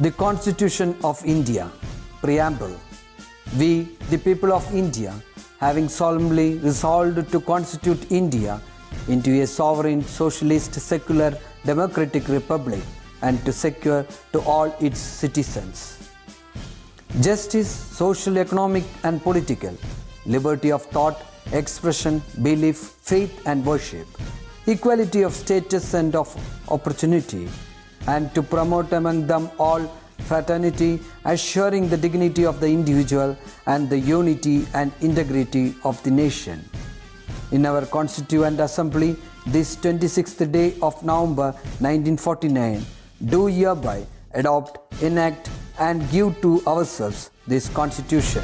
The Constitution of India, Preamble. We, the people of India, having solemnly resolved to constitute India into a sovereign, socialist, secular, democratic republic and to secure to all its citizens justice, social, economic, and political, liberty of thought, expression, belief, faith, and worship, equality of status and of opportunity, and to promote among them all fraternity, assuring the dignity of the individual and the unity and integrity of the nation. In our Constituent Assembly, this 26th day of November 1949, do hereby adopt, enact, and give to ourselves this Constitution.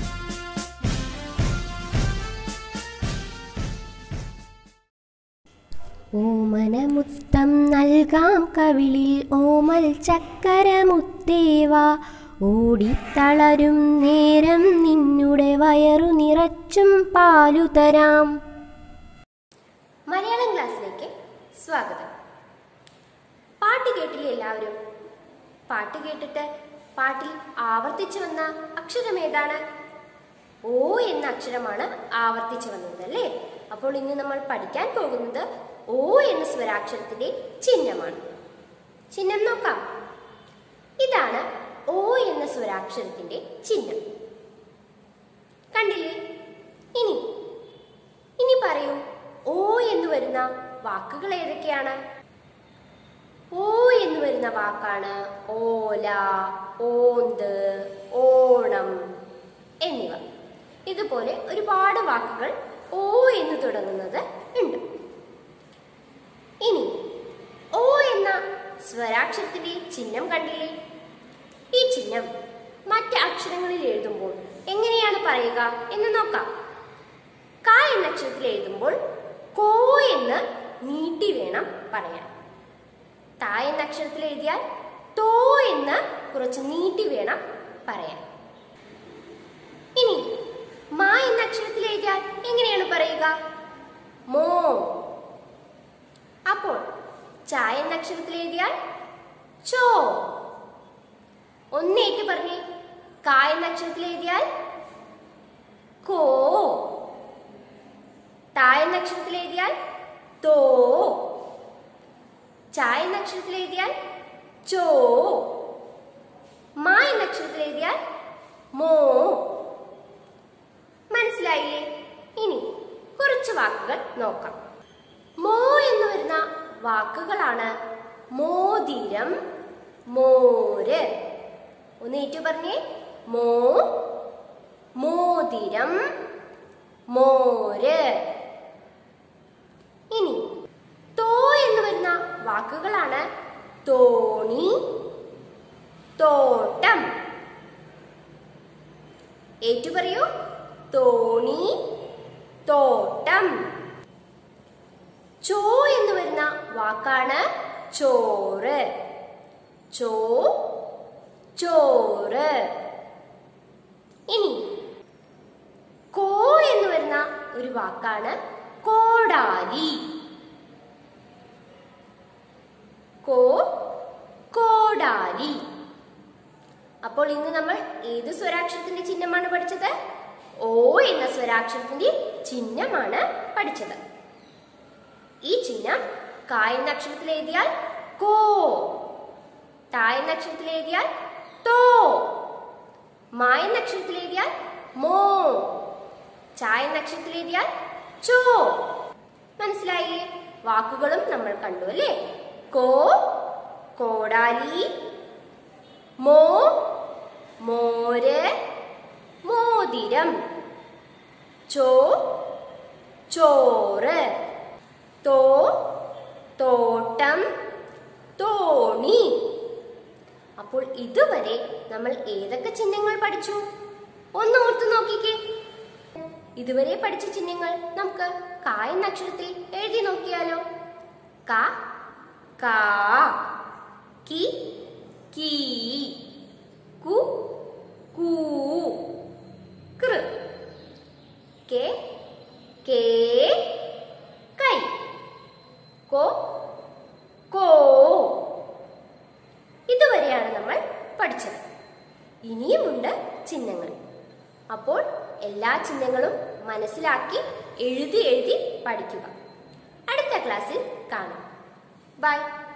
ഓമനമുത്തം നൽകാം കവിളിൽ ഓമൽ ചക്കരമുത്തേവ ഓടിത്തളരും നേരം നിന്നുടെ വയറു നിറച്ചും പാലു തരാം മലയാളം ക്ലാസ്സിലേക്ക് സ്വാഗതം പാട്ട് കേട്ടില്ലേ എല്ലാവരും പാട്ട് കേട്ടിട്ട് പാട്ടിൽ ആവർത്തിച്ചു വന്ന അക്ഷരം ഏതാണ് ഓ എന്ന അക്ഷരമാണ് ആവർത്തിച്ചു വന്നത് അല്ലേ അപ്പോൾ ഇന്ന് നമ്മൾ പഠിക്കാൻ പോകുന്നത് ഓ എന്ന സ്വരാക്ഷരത്തിന്റെ ചിഹ്നമാണ് ചിഹ്നം നോക്കാം ഇതാണ് ഓ എന്ന സ്വരാക്ഷരത്തിന്റെ ചിഹ്നം കണ്ടില്ലേ ഇനി ഇനി പറയൂ ഓ എന്ന് വരുന്ന വാക്കുകൾ ഏതൊക്കെയാണ് ഓ എന്ന് വരുന്ന വാക്കാണ് ഓല ഓന്ത് ഓണം എന്നിവ ഇതുപോലെ ഒരുപാട് വാക്കുകൾ ഓ എന്ന് തുടങ്ങുന്നത് ഉണ്ട് ഇനി ഓ എന്ന സ്വരാക്ഷരത്തിന്റെ ചിഹ്നം കണ്ടില്ലേ ഈ ചിഹ്നം മറ്റ് അക്ഷരങ്ങളിൽ എഴുതുമ്പോൾ എങ്ങനെയാണ് പറയുക എന്ന് നോക്കാം ക എന്ന അക്ഷരത്തിൽ എഴുതുമ്പോൾ കോ എന്ന് നീട്ടി വേണം പറയാൻ ത എന്ന അക്ഷരത്തിൽ എഴുതിയാൽ തോ എന്ന് കുറച്ച് നീട്ടി വേണം പറയാൻ ഇനി മാ എന്ന അക്ഷരത്തിൽ എഴുതിയാൽ എങ്ങനെയാണ് പറയുക മോ അപ്പോൾ ച എന്ന അക്ഷരത്തിൽ എഴുതിയാൽ ചോ ഒന്നേറ്റ് പറഞ്ഞേ ക എന്ന അക്ഷരത്തിൽ എഴുതിയാൽ കോ ത എന്ന അക്ഷരത്തിൽ എഴുതിയാൽ തോ ച എന്ന അക്ഷരത്തിൽ എഴുതിയാൽ ചോ മാ എന്ന അക്ഷരത്തിൽ എഴുതിയാൽ മോ മനസ്സിലായില്ലേ ഇനി കുറച്ച് വാക്കുകൾ നോക്കാം മോ എന്ന് വരുന്ന വാക്കുകളാണ് മോതിരം മോര് ഒന്ന് ഏറ്റു പറഞ്ഞേ മോ മോതിരം മോര് ഇനി തോ എന്ന് വരുന്ന വാക്കുകളാണ് തോണി തോട്ടം ഏറ്റു പറയൂ തോണി തോട്ടം ചോ എന്ന് വരുന്ന വാക്കാണ് ചോറ് ചോ ചോറ് ഇനി കോ എന്ന് വരുന്ന ഒരു വാക്കാണ് കോടാലി കോ കോടാലി അപ്പോൾ ഇന്ന് നമ്മൾ ഏത് സ്വരാക്ഷരത്തിന്റെ ചിഹ്നമാണ് പഠിച്ചത് ഓ എന്ന സ്വരാക്ഷരത്തിന്റെ ചിഹ്നമാണ് പഠിച്ചത് ഈ ചിഹ്നം ക എന്ന അക്ഷരത്തിൽ എഴുതിയാൽ കോ ത എന്ന അക്ഷരത്തിൽ എഴുതിയാൽ തോ മ എന്ന അക്ഷരത്തിൽ എഴുതിയാൽ മോ ച എന്ന അക്ഷരത്തിൽ എഴുതിയാൽ ചോ മനസ്സിലായില്ലേ വാക്കുകളും നമ്മൾ കണ്ടു അല്ലേ കോ കോടാലി മോ മോര് മോതിരം ചോ ചോറ് തോ തോട്ടം തോണി അപ്പോൾ ഇതുവരെ നമ്മൾ ഏതൊക്കെ ചിഹ്നങ്ങൾ പഠിച്ചു ഒന്ന് ഓർത്തു നോക്കിക്കേ ഇതുവരെ പഠിച്ച ചിഹ്നങ്ങൾ നമുക്ക് ക എന്ന അക്ഷരത്തിൽ എഴുതി നോക്കിയാലോ ക കാ കി കീ കു കൂ കൃ കെ കേ കൈ കോ കോ ഇതുവരെയാണ് നമ്മൾ പഠിച്ചത് പഠിച്ചത് ഇനിയുമുണ്ട് ചിഹ്നങ്ങൾ അപ്പോൾ എല്ലാ ചിഹ്നങ്ങളും മനസ്സിലാക്കി എഴുതി എഴുതി പഠിക്കുക അടുത്ത ക്ലാസ്സിൽ കാണാം ബൈ